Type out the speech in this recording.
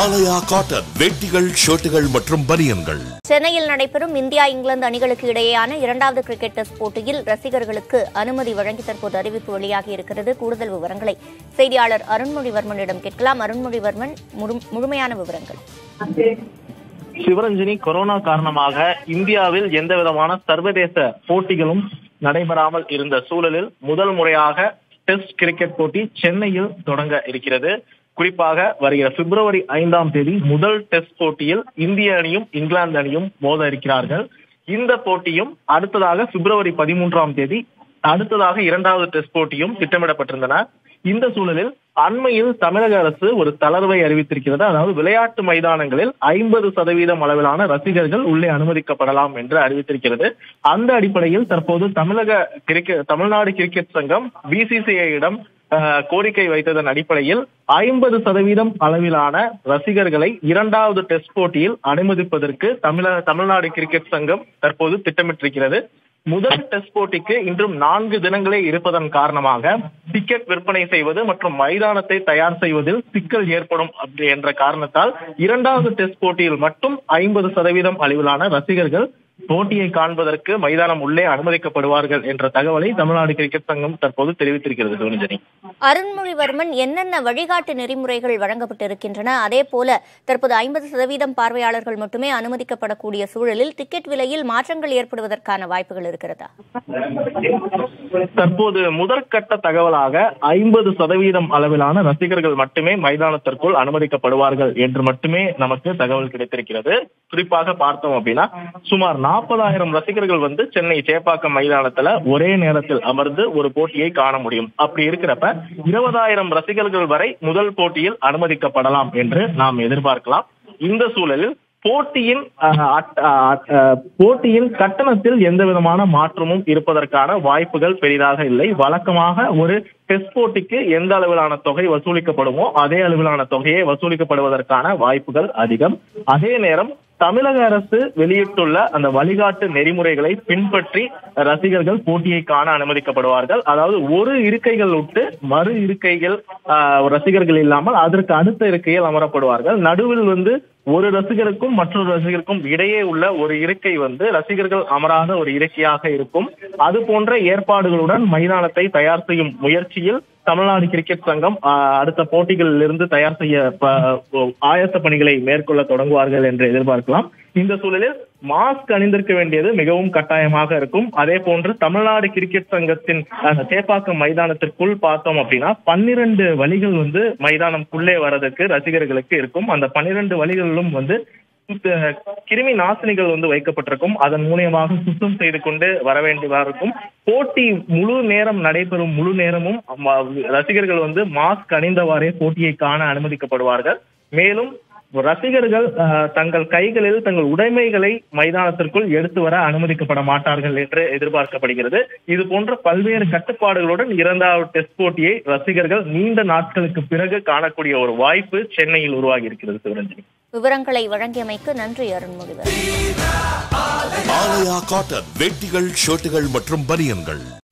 ஆலயா cotton வேட்டிகள் ஷர்ட்டுகள் மற்றும் பனியன்கள் சென்னையில் நடைபெறும் இந்தியா இங்கிலாந்து அணிகளுக்கு இடையேயான இரண்டாவது கிரிக்கெட் டெஸ்ட் போட்டியில் ரசிகர்களுக்கு அனுமதி வழங்கி தற்போது அறிவிப்பு வெளியாகி இருக்கிறது கூடுதல் விவரங்களை செய்தியாளர் அருண்மொழிவர்மனிடம் கேட்கலாம் அருண்மொழிவர்மன் முழு- முழுமையான விவரங்கள் சிவரஞ்சனி கொரோனா காரணமாக இந்தியாவில் எந்த விதமான சர்வதேச போட்டிகளும் நடைபெறாமல் இருந்த சூழலில் முதல் முறையாக டெஸ்ட் கிரிக்கெட் போட்டி சென்னையில் தொடங்க இருக்கிறது குறிப்பாக வருகிற பிப்ரவரி ஐந்தாம் தேதி முதல் டெஸ்ட் போட்டியில் இந்திய அணியும் இங்கிலாந்து அணியும் மோத இருக்கிறார்கள் இந்த போட்டியும் அடுத்ததாக பிப்ரவரி பதிமூன்றாம் தேதி அடுத்ததாக இரண்டாவது டெஸ்ட் போட்டியும் திட்டமிடப்பட்டிருந்தன இந்த சூழலில் அண்மையில் தமிழக அரசு ஒரு தளர்வை அறிவித்திருக்கிறது அதாவது விளையாட்டு மைதானங்களில் ஐம்பது சதவீதம் அளவிலான ரசிகர்கள் உள்ளே அனுமதிக்கப்படலாம் என்று அறிவித்திருக்கிறது அந்த அடிப்படையில் தற்போது தமிழக கிரிக்கெட் தமிழ்நாடு கிரிக்கெட் சங்கம் பிசிசிஐயிடம் கோரிக்கை வைத்ததன் அடிப்படையில் ஐம்பது சதவீதம் அளவிலான ரசிகர்களை இரண்டாவது டெஸ்ட் போட்டியில் அனுமதிப்பதற்கு தமிழக தமிழ்நாடு கிரிக்கெட் சங்கம் தற்போது திட்டமிட்டிருக்கிறது முதல் டெஸ்ட் போட்டிக்கு இன்றும் நான்கு தினங்களே இருப்பதன் காரணமாக டிக்கெட் விற்பனை செய்வது மற்றும் மைதானத்தை தயார் செய்வதில் சிக்கல் ஏற்படும் அப்படி என்ற காரணத்தால் இரண்டாவது டெஸ்ட் போட்டியில் மட்டும் ஐம்பது சதவீதம் அளவிலான ரசிகர்கள் போட்டியை காண்பதற்கு மைதானம் உள்ளே அனுமதிக்கப்படுவார்கள் என்ற தகவலை தமிழ்நாடு கிரிக்கெட் சங்கம் தற்போது தெரிவித்திருக்கிறது தோனிஜனி அருண்மொழிவர்மன் என்னென்ன வழிகாட்டு நெறிமுறைகள் வழங்கப்பட்டிருக்கின்றன அதே போல தற்போது ஐம்பது சதவீதம் பார்வையாளர்கள் மட்டுமே அனுமதிக்கப்படக்கூடிய சூழலில் டிக்கெட் விலையில் மாற்றங்கள் ஏற்படுவதற்கான வாய்ப்புகள் இருக்கிறதா தற்போது முதற்கட்ட தகவலாக ஐம்பது சதவீதம் அளவிலான ரசிகர்கள் மட்டுமே மைதானத்திற்குள் அனுமதிக்கப்படுவார்கள் என்று மட்டுமே நமக்கு தகவல் கிடைத்திருக்கிறது குறிப்பாக பார்த்தோம் அப்படின்னா சுமார் நாற்பதாயிரம் ரசிகர்கள் வந்து சென்னை சேப்பாக்கம் மைதானத்துல ஒரே நேரத்தில் அமர்ந்து ஒரு போட்டியை காண முடியும் அப்படி இருக்கிறப்ப இருபதாயிரம் ரசிகர்கள் வரை முதல் போட்டியில் அனுமதிக்கப்படலாம் என்று நாம் எதிர்பார்க்கலாம் இந்த சூழலில் போட்டியின் அஹ், அட்- அஹ், அஹ், போட்டியின் கட்டணத்தில் எந்த விதமான மாற்றமும் இருப்பதற்கான வாய்ப்புகள் பெரிதாக இல்லை வழக்கமாக ஒரு டெஸ்ட் போட்டிக்கு எந்த அளவிலான தொகை வசூலிக்கப்படுமோ அதே அளவிலான தொகையை வசூலிக்கப்படுவதற்கான வாய்ப்புகள் அதிகம் அதே நேரம் தமிழக அரசு வெளியிட்டுள்ள அந்த வழிகாட்டு நெறிமுறைகளை பின்பற்றி ரசிகர்கள் போட்டியை காண அனுமதிக்கப்படுவார்கள் அதாவது ஒரு இருக்கைகள் விட்டு மறு இருக்கைகள் ஆஹ், ரசிகர்கள் இல்லாமல் அதற்கு அடுத்த இருக்கையில் அமரப்படுவார்கள் நடுவில் வந்து ஒரு ரசிகருக்கும் மற்றொரு ரசிகருக்கும் இடையே உள்ள ஒரு இருக்கை வந்து ரசிகர்கள் அமராத ஒரு இருக்கையாக இருக்கும் அது போன்ற ஏற்பாடுகளுடன் மைதானத்தை தயார் செய்யும் முயற்சியில் தமிழ்நாடு கிரிக்கெட் சங்கம் ஆஹ், அடுத்த போட்டிகளில் இருந்து தயார் செய்ய ப- ஆயத்த பணிகளை மேற்கொள்ள தொடங்குவார்கள் என்று எதிர்பார்க்கலாம் இந்த சூழலில் மாஸ்க் அணிந்திருக்க வேண்டியது மிகவும் கட்டாயமாக இருக்கும் அதே போன்று தமிழ்நாடு கிரிக்கெட் சங்கத்தின் அந்த சேப்பாக்கம் மைதானத்திற்குள் பார்த்தோம் அப்படின்னா பன்னிரண்டு வழிகள் வந்து மைதானம்குள்ளே வரதுக்கு ரசிகர்களுக்கு இருக்கும் அந்த பன்னிரண்டு வழிகளிலும் வந்து இந்த கிருமி நாசினிகள் வந்து வைக்கப்பட்டிருக்கும் அதன் மூலியமாக சுத்தம் செய்து கொண்டு வர வேண்டியதா இருக்கும் போட்டி முழு நேரம் நடைபெறும் முழு நேரமும் ம- ரசிகர்கள் வந்து மாஸ்க் அணிந்தவாறே போட்டியை காண அனுமதிக்கப்படுவார்கள் மேலும் ரசிகர்கள் அஹ், தங்கள் கைகளில் தங்கள் உடைமைகளை மைதானத்திற்குள் எடுத்து வர அனுமதிக்கப்பட மாட்டார்கள் என்று எதிர்பார்க்கப்படுகிறது இது போன்ற பல்வேறு கட்டுப்பாடுகளுடன் இரண்டாவது டெஸ்ட் போட்டியை ரசிகர்கள் நீண்ட நாட்களுக்கு பிறகு காணக்கூடிய ஒரு வாய்ப்பு சென்னையில் உருவாகி இருக்கிறது சிவரஞ்சனி விவரங்களை வழங்கியமைக்கு நன்றி அருண்மொழிவர்மன் ஆலயா காட்டன் வேட்டிகள் ஷர்ட்டுகள் மற்றும் பனியன்கள்